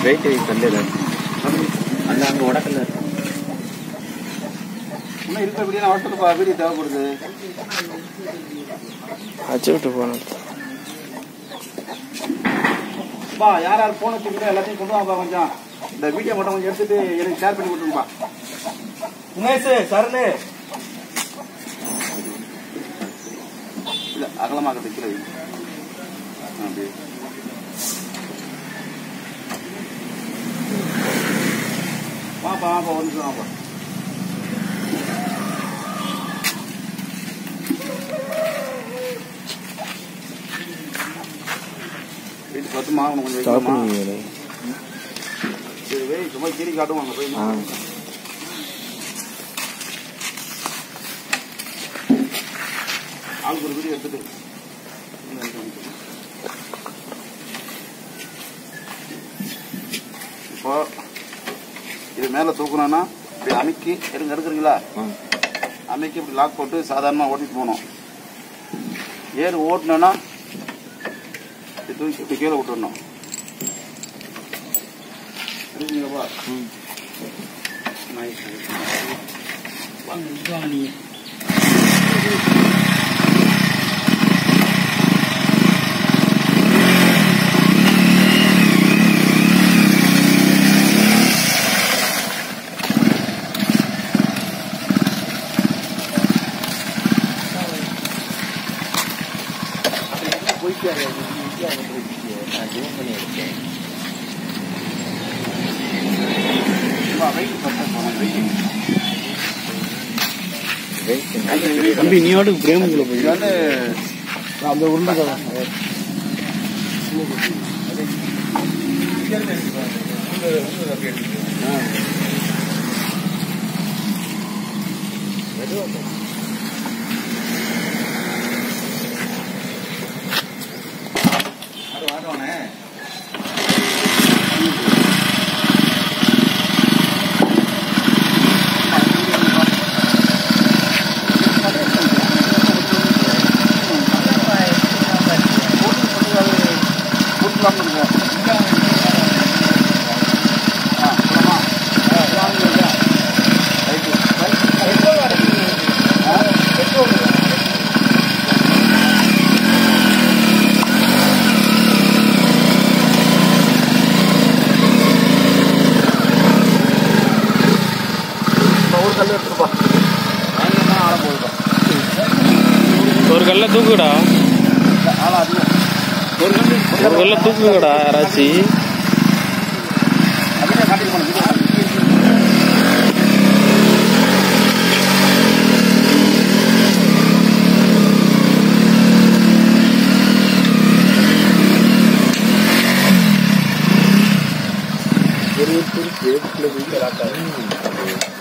Wait கல்லு அந்த அங்கே உடக்கல்ல இன்னும் இருக்க வீடியோ அவசரப்பா வீடியோ தேவைப்படுது அச்சு விட்டு போனோம் பா யார் யார் போன வச்சுக்கிட்டு எல்லாத்தையும் கொண்டு வாப்பா கொஞ்சம் இந்த வீடியோ மட்டும் கொஞ்சம் எடுத்துட்டு எனக்கு ஷேர் பண்ணி கொடுத்துருப்பா உமேஷ் சரணு இல்ல அகலமாக தைக்கல அப்படி வாப்பா வாப்பா ஒரு நிமிஷம் வாப்பா வீட்டு பத்து மாவு கொஞ்சம் வைக்கணுமா? சரி வை சும்மா கீரி காட்டுவாங்க போய் ஆ ஆளுக்கு ஒரு வீடியோ எடுத்துட்டு இப்போ இது மேலே தூக்கணும்னா இப்படி அமுக்கி எடுங்க எடுக்கிறீங்களா ஆ அன்னைக்கு இப்படி லாக் போட்டு சாதாரணமாக ஓட்டிட்டு போகணும் ஏறு ஓட்டணும்னா இப்படி தூக்கி இப்படி கீழே விட்டுடணும் சரிங்களா ம் நான் ஜூம் பண்ணி எடுத்தேன் வெயிட் போனோம் வெயிட் வெயிட் தம்பி நீ வாட்டுக்கு பிரேமுக்குள்ள போய் இது வந்து அந்த உருண்டை ஒரு கல் எடுத்துருப்பா ஆழம் போதுப்பா ஒரு கல்ல தூக்குடா ஆழம் அதிகம் ஒரு கல்ல தூக்குங்கடா யாராச்சும் அப்படியே காட்டிட்டு போனோம்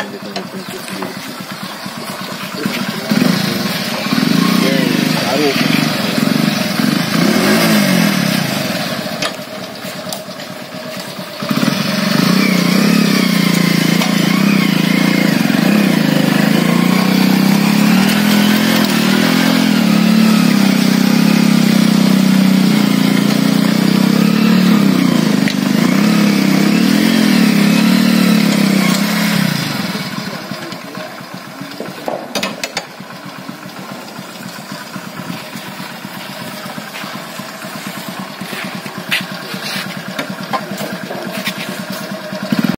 ஆர்வம்